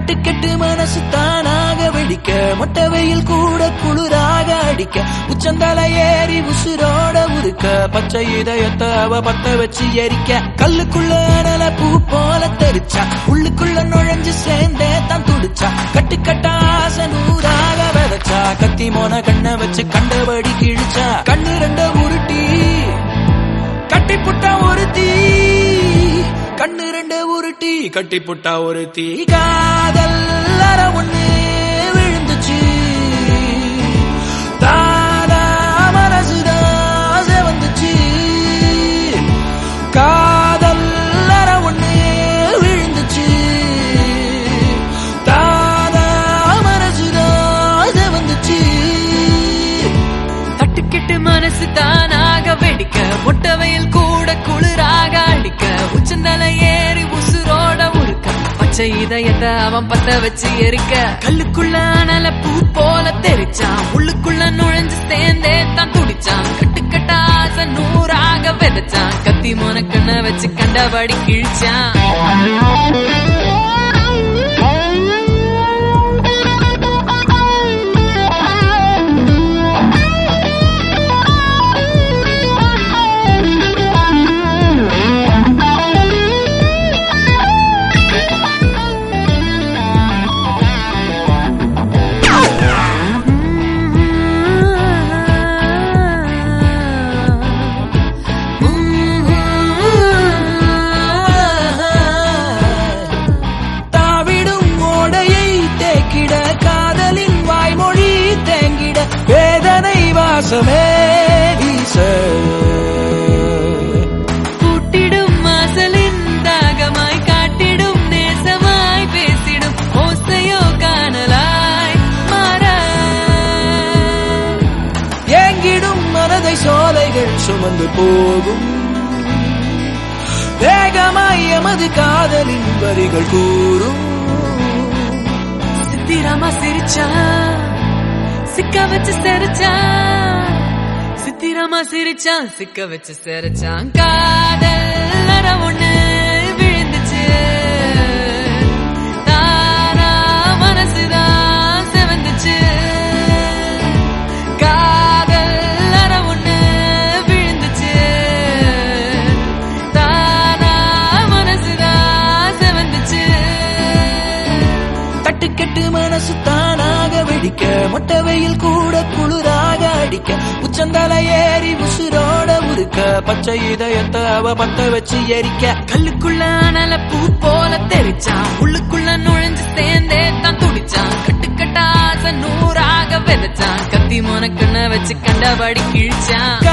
தட்டுக்கெட்டு மனசு தானாக வெடிக்க மொட்டை வெயில் கூட குளிராக அடிக்க உச்சந்தல ஏறி உசுரோட உருக்க பச்சை இதயத்தை அவ பத்த வச்சு எரிக்க கல்லுக்குள்ள அனல பூ போல தெரிச்சா உள்ளுக்குள்ள நுழைஞ்சு சேர்ந்தே தான் துடிச்சா கட்டுக்கட்டா ஆசை நூறாக விதைச்சா கத்தி மோன கண்ணை வச்சு கண்டபடி கிழிச்சா கண்ணு ரெண்ட உருட்டி கட்டி புட்டா ஒரு தீ கண்ணு ரெண்டு உருட்டி கட்டி புட்டா ஒரு தீ காதல் அற ஒண்ணு விழுந்துச்சு தானா மனசுதான் செவந்துச்சு காதல் அற ஒண்ணு விழுந்துச்சு தானா மனசுதான் செவந்துச்சு தட்டுக்கெட்டு மனசு தானாக வெடிக்க முட்டவையில் கூட குளிராக அடிக்க உச்சந்தல ஏறி உசுரோட உருக்க பச்சை இதயத்தை அவன் பத்த வச்சு எரிக்க கல்லுக்குள்ள அனல பூ போல தெரிச்சான் உள்ளுக்குள்ள நுழைஞ்சு சேர்ந்தே தான் துடிச்சான் கட்டுக்கட்டா ஆசை நூறாக விதைச்சான் கத்தி மோனக்கண்ண வச்சு கண்டபடி கிழிச்சான் தாவிடும் ஓடையை தேக்கிட காதலின் வாய்மொழி தேங்கிட வேதனை வாசமே வீச கூட்டிடும் மாசலின் தாகமாய் காட்டிடும் நேசமாய் பேசிடும் ஓசையோ காணலாய் மாற ஏங்கிடும் மனதை சோலைகள் சுமந்து போகும் வேகமாய் எமது காதலின் வரிகள் கூறும் சித்திராமா சிரிச்சா சிக்க வச்சு சிரிச்சா சித்திராமா சிரிச்சான் சிக்க வச்சு சிரிச்சான் காதல் அற ஒண்ணு விழுந்துச்சு தானா மனசுதான் செவந்துச்சு காதல் அற ஒண்ணு விழுந்துச்சு தானா மனசுதான் செவந்துச்சு தட்டுக்கெட்டு மனசு தானாக வெடிக்க மொட்டை வெயில் கூட குளிராக அடிக்க உச்சந்தல ஏறி உசுரோட உருக்க பச்சை இதயத்தை அவ பத்த வச்சு எரிக்க கல்லுக்குள்ள அனல பூ போல தெரிச்சான் உள்ளுக்குள்ள நுழைஞ்சு சேர்ந்தே தான் துடிச்சான் கட்டுக்கட்டா ஆசை நூறாக விதைச்சான் கத்தி மோனக்கண்ண வச்சு கண்டபடி கிழிச்சான்